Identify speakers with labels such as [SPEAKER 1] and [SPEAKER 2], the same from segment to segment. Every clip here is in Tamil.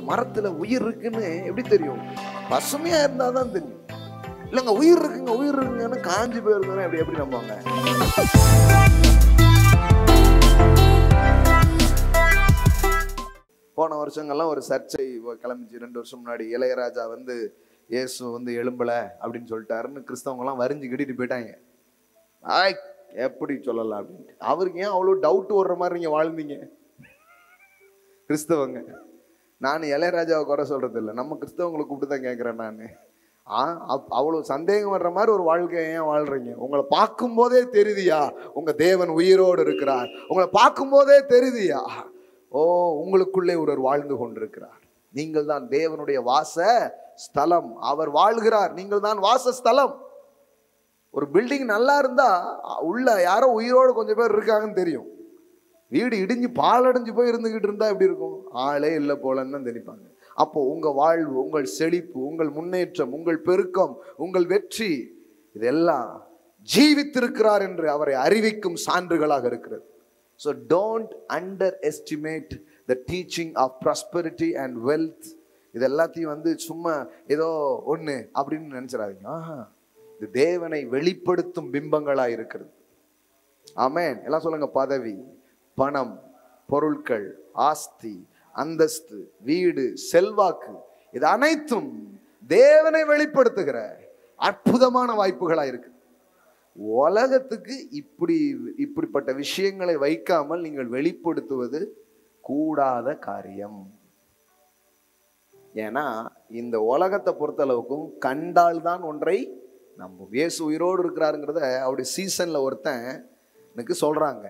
[SPEAKER 1] மரத்துல உயிர் இருக்குன்னு எப்படி தெரியும் பசுமையா இருந்தா தான் தெரியும் இல்லைங்க உயிர் இருக்குங்க உயிர் இருக்குங்கன்னு காஞ்சி போயிருந்தோன்னா எப்படி எப்படி நம்புவாங்க போன வருஷங்கள்லாம் ஒரு சர்ச்சை கிளம்பிச்சு ரெண்டு வருஷம் முன்னாடி இளையராஜா வந்து இயேசு வந்து எழும்பல அப்படின்னு சொல்லிட்டாருன்னு கிறிஸ்தவங்கலாம் வரிஞ்சு கட்டிட்டு போயிட்டாங்க ஆய் எப்படி சொல்லலாம் அப்படின்ட்டு அவருக்கு ஏன் அவ்வளோ டவுட் வர்ற மாதிரி நீங்கள் வாழ்ந்தீங்க கிறிஸ்தவங்க நான் இளையராஜாவை குறை சொல்றது இல்லை நம்ம கிறிஸ்தவங்களை கூப்பிட்டு தான் கேட்குறேன் நான் ஆ அப்- அவ்வளோ சந்தேகம் வர்ற மாதிரி ஒரு வாழ்க்கையை ஏன் வாழ்றீங்க உங்களை பார்க்கும்போதே தெரியுதியா உங்க தேவன் உயிரோடு இருக்கிறார் உங்களை பார்க்கும்போதே தெரியுதியா ஓ உங்களுக்குள்ளே ஒருவர் வாழ்ந்து கொண்டிருக்கிறார் நீங்கள் தான் தேவனுடைய வாச ஸ்தலம் அவர் வாழ்கிறார் நீங்கள் தான் வாச ஸ்தலம் ஒரு பில்டிங் நல்லா இருந்தா உள்ள யாரோ உயிரோடு கொஞ்சம் பேர் இருக்காங்கன்னு தெரியும் வீடு இடிஞ்சு பாலடைஞ்சு போய் இருந்துகிட்டு இருந்தா எப்படி இருக்கும் ஆளே இல்லை போலன்னு தான் நினைப்பாங்க அப்போ உங்க வாழ்வு உங்கள் செழிப்பு உங்கள் முன்னேற்றம் உங்கள் பெருக்கம் உங்கள் வெற்றி இதெல்லாம் ஜீவித்திருக்கிறார் என்று அவரை அறிவிக்கும் சான்றுகளாக இருக்கிறது so don't underestimate the teaching of prosperity and wealth இது எல்லாத்தையும் வந்து சும்மா ஏதோ ஒன்று அப்படின்னு நினைச்சிடாதீங்க ஆஹா இது தேவனை வெளிப்படுத்தும் பிம்பங்களாக இருக்கிறது ஆமென் எல்லாம் சொல்லுங்க பதவி பணம் பொருட்கள் ஆஸ்தி அந்தஸ்து வீடு செல்வாக்கு இது அனைத்தும் தேவனை வெளிப்படுத்துகிற அற்புதமான வாய்ப்புகளா இருக்கு உலகத்துக்கு இப்படி இப்படிப்பட்ட விஷயங்களை வைக்காமல் நீங்கள் வெளிப்படுத்துவது கூடாத காரியம் ஏன்னா இந்த உலகத்தை பொறுத்தளவுக்கும் கண்டால் தான் ஒன்றை நம்பும் இயேசு உயிரோடு இருக்கிறாருங்கிறத அவருடைய சீசன்ல ஒருத்தன் எனக்கு சொல்றாங்க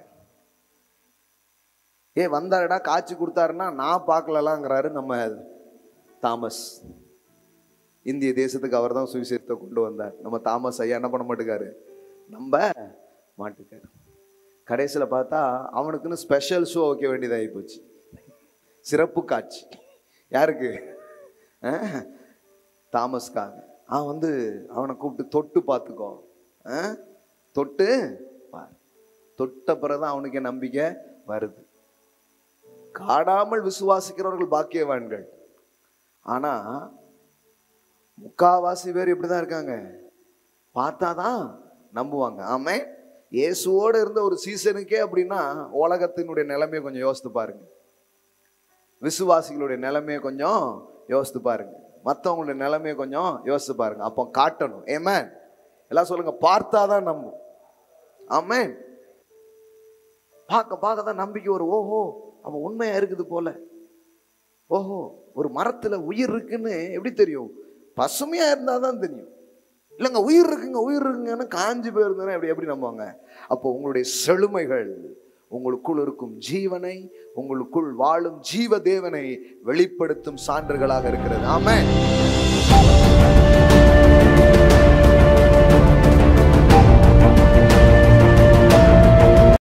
[SPEAKER 1] ஏ வந்தாருடா காட்சி கொடுத்தாருன்னா நான் பார்க்கலலாங்கிறாரு நம்ம தாமஸ் இந்திய தேசத்துக்கு அவர் தான் சுவிசேஷத்தை கொண்டு வந்தார் நம்ம தாமஸ் ஐயா என்ன பண்ண மாட்டேங்காரு நம்ப மாட்டுக்காரு கடைசியில் பார்த்தா அவனுக்குன்னு ஸ்பெஷல் ஷோ வைக்க வேண்டியதாகி போச்சு சிறப்பு காட்சி யாருக்கு அஹ், தாமஸ்க்காக அவன் வந்து அவனை கூப்பிட்டு தொட்டு பார்த்துக்கோ அஹ், தொட்டு பார் தொட்ட பிறகுதான் அவனுக்கு நம்பிக்கை வருது காடாமல் விசுவாசிக்கிறவர்கள் பாக்கியவான்கள் ஆனா முக்காவாசி பேர் இப்படிதான் இருக்காங்க பார்த்தாதான் நம்புவாங்க ஆமே இயேசுவோட இருந்த ஒரு சீசனுக்கே அப்படின்னா உலகத்தினுடைய நிலைமையை கொஞ்சம் யோசித்து பாருங்க விசுவாசிகளுடைய நிலைமையை கொஞ்சம் யோசித்து பாருங்க மற்றவங்களுடைய நிலைமையை கொஞ்சம் யோசித்து பாருங்க அப்போ காட்டணும் ஏமேன் எல்லாம் சொல்லுங்க பார்த்தாதான் நம்பும் ஆமென் பார்க்க பார்க்க தான் நம்பிக்கை ஒரு ஓஹோ அவன் உண்மையா இருக்குது போல ஓஹோ ஒரு மரத்துல உயிர் இருக்குன்னு எப்படி தெரியும் பசுமையா இருந்தா தான் தெரியும் இல்லைங்க உயிர் இருக்குங்க உயிர் இருக்குங்கன்னு காஞ்சி போயிருந்தோன்னா எப்படி எப்படி நம்புவாங்க அப்போ உங்களுடைய செழுமைகள் உங்களுக்குள் இருக்கும் ஜீவனை உங்களுக்குள் வாழும் ஜீவ தேவனை வெளிப்படுத்தும் சான்றுகளாக இருக்கிறது ஆமென்